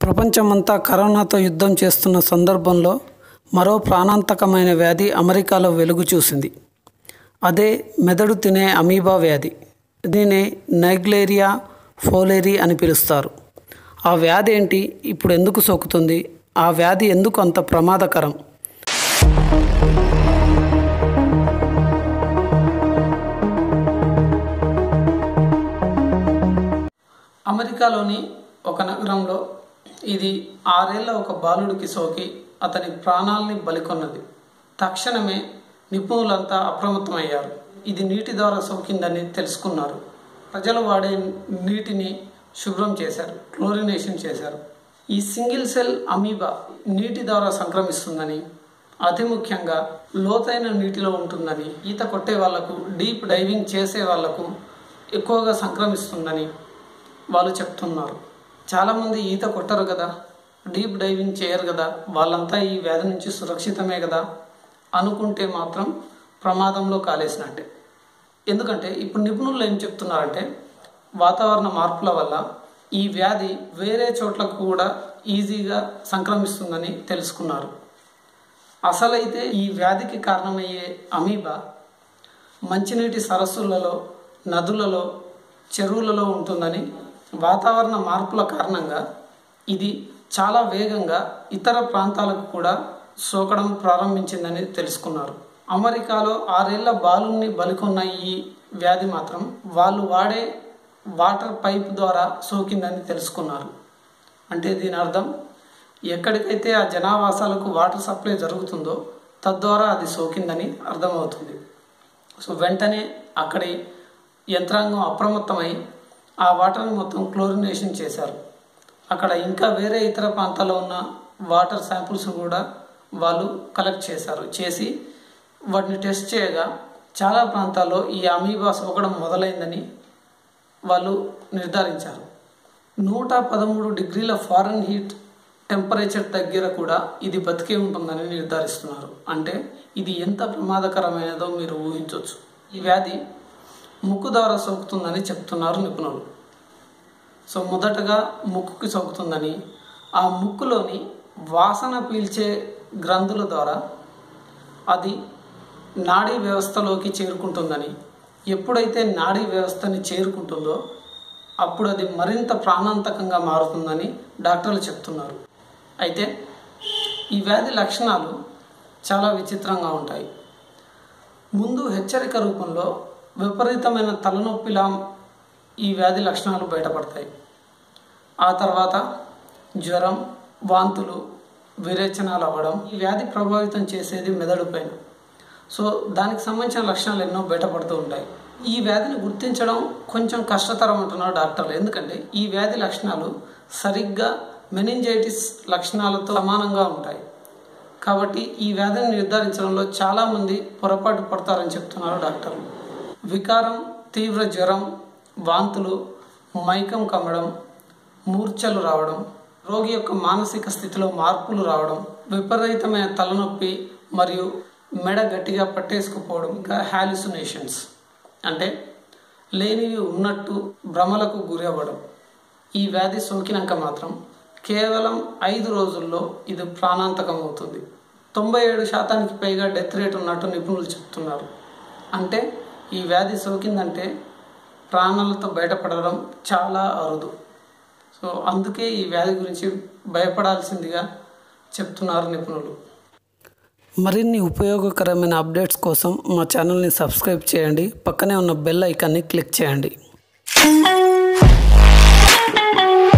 ప్రపంచమంతా కరోనాతో యుద్ధం చేస్తున్న సందర్భంలో మరో ప్రాణాంతకమైన వ్యాధి అమెరికాలో వెలుగు చూసింది అదే మెదడు తినే అమీబా వ్యాధి దీనే నైగ్లేరియా ఫోలేరి అని పిలుస్తారు ఆ వ్యాధి ఏంటి ఇప్పుడు ఎందుకు సోకుతుంది ఆ వ్యాధి ఎందుకు అంత ప్రమాదకరం అమెరికాలోని ఒక నగరంలో ఇది ఆరేళ్ల ఒక బాలుడికి సోకి అతని ప్రాణాల్ని బలికొన్నది తక్షణమే నిపుణులంతా అప్రమత్తమయ్యారు ఇది నీటి ద్వారా సోకిందని తెలుసుకున్నారు ప్రజలు వాడే నీటిని శుభ్రం చేశారు క్లోరినేషన్ చేశారు ఈ సింగిల్ సెల్ అమీబా నీటి ద్వారా సంక్రమిస్తుందని అతి ముఖ్యంగా లోతైన నీటిలో ఉంటుందని ఈత కొట్టే వాళ్లకు డీప్ డైవింగ్ చేసే వాళ్లకు ఎక్కువగా సంక్రమిస్తుందని వాళ్ళు చెప్తున్నారు చాలామంది ఈత కొట్టరు కదా డీప్ డైవింగ్ చేయరు కదా వాళ్ళంతా ఈ వ్యాధి నుంచి సురక్షితమే కదా అనుకుంటే మాత్రం ప్రమాదంలో కాలేసినట్టే ఎందుకంటే ఇప్పుడు నిపుణులు ఏం చెప్తున్నారంటే వాతావరణ మార్పుల వల్ల ఈ వ్యాధి వేరే చోట్లకు కూడా ఈజీగా సంక్రమిస్తుందని తెలుసుకున్నారు అసలైతే ఈ వ్యాధికి కారణమయ్యే అమీబా మంచినీటి సరస్సులలో నదులలో చెరువులలో ఉంటుందని వాతావరణ మార్పుల కారణంగా ఇది చాలా వేగంగా ఇతర ప్రాంతాలకు కూడా సోకడం ప్రారంభించిందని తెలుసుకున్నారు అమెరికాలో ఆరేళ్ల బాలుని బలికొన్న ఈ వ్యాధి మాత్రం వాళ్ళు వాడే వాటర్ పైప్ ద్వారా సోకిందని తెలుసుకున్నారు అంటే దీని అర్థం ఎక్కడికైతే ఆ జనావాసాలకు వాటర్ సప్లై జరుగుతుందో తద్వారా అది సోకిందని అర్థమవుతుంది సో వెంటనే అక్కడి యంత్రాంగం అప్రమత్తమై ఆ వాటర్ని మొత్తం క్లోరినేషన్ చేశారు అక్కడ ఇంకా వేరే ఇతర ప్రాంతాల్లో ఉన్న వాటర్ శాంపుల్స్ కూడా వాళ్ళు కలెక్ట్ చేశారు చేసి వాటిని టెస్ట్ చేయగా చాలా ప్రాంతాల్లో ఈ అమీబా సోకడం మొదలైందని వాళ్ళు నిర్ధారించారు నూట పదమూడు డిగ్రీల ఫారెన్ హీట్ టెంపరేచర్ దగ్గర కూడా ఇది బతికే ఉంటుందని నిర్ధారిస్తున్నారు అంటే ఇది ఎంత ప్రమాదకరమైనదో మీరు ఊహించవచ్చు ఈ వ్యాధి ముక్కు ద్వారా సోకుతుందని చెప్తున్నారు నిపుణులు సో మొదటగా ముక్కుకి సోకుతుందని ఆ ముక్కులోని వాసన పీల్చే గ్రంథుల ద్వారా అది నాడీ వ్యవస్థలోకి చేరుకుంటుందని ఎప్పుడైతే నాడీ వ్యవస్థని చేరుకుంటుందో అప్పుడు అది మరింత ప్రాణాంతకంగా మారుతుందని డాక్టర్లు చెప్తున్నారు అయితే ఈ వ్యాధి లక్షణాలు చాలా విచిత్రంగా ఉంటాయి ముందు హెచ్చరిక రూపంలో విపరీతమైన తలనొప్పిలా ఈ వ్యాధి లక్షణాలు బయటపడతాయి ఆ తర్వాత జ్వరం వాంతులు విరేచనాలు అవ్వడం ఈ వ్యాధి ప్రభావితం చేసేది మెదడు పైన సో దానికి సంబంధించిన లక్షణాలు ఎన్నో బయటపడుతూ ఉంటాయి ఈ వ్యాధిని గుర్తించడం కొంచెం కష్టతరం అంటున్నారు డాక్టర్లు ఎందుకంటే ఈ వ్యాధి లక్షణాలు సరిగ్గా మెనింజైటిస్ లక్షణాలతో సమానంగా ఉంటాయి కాబట్టి ఈ వ్యాధిని నిర్ధారించడంలో చాలామంది పొరపాటు పడతారని చెప్తున్నారు డాక్టర్లు వికారం తీవ్ర జ్వరం వాంతులు మైకం కమ్మడం మూర్ఛలు రావడం రోగి యొక్క మానసిక స్థితిలో మార్పులు రావడం విపరీతమైన తలనొప్పి మరియు మెడ గట్టిగా పట్టేసుకుపోవడం ఇంకా హాలిసినేషన్స్ అంటే లేనివి ఉన్నట్టు భ్రమలకు గురి అవ్వడం ఈ వ్యాధి సోకినాక మాత్రం కేవలం ఐదు రోజుల్లో ఇది ప్రాణాంతకం అవుతుంది తొంభై ఏడు శాతానికి పైగా డెత్ రేట్ ఉన్నట్టు నిపుణులు చెప్తున్నారు అంటే ఈ వ్యాధి సోకిందంటే ప్రాణాలతో బయటపడడం చాలా అరుదు సో అందుకే ఈ వ్యాధి గురించి భయపడాల్సిందిగా చెప్తున్నారు నిపుణులు మరిన్ని ఉపయోగకరమైన అప్డేట్స్ కోసం మా ఛానల్ని సబ్స్క్రైబ్ చేయండి పక్కనే ఉన్న బెల్ ఐకాన్ని క్లిక్ చేయండి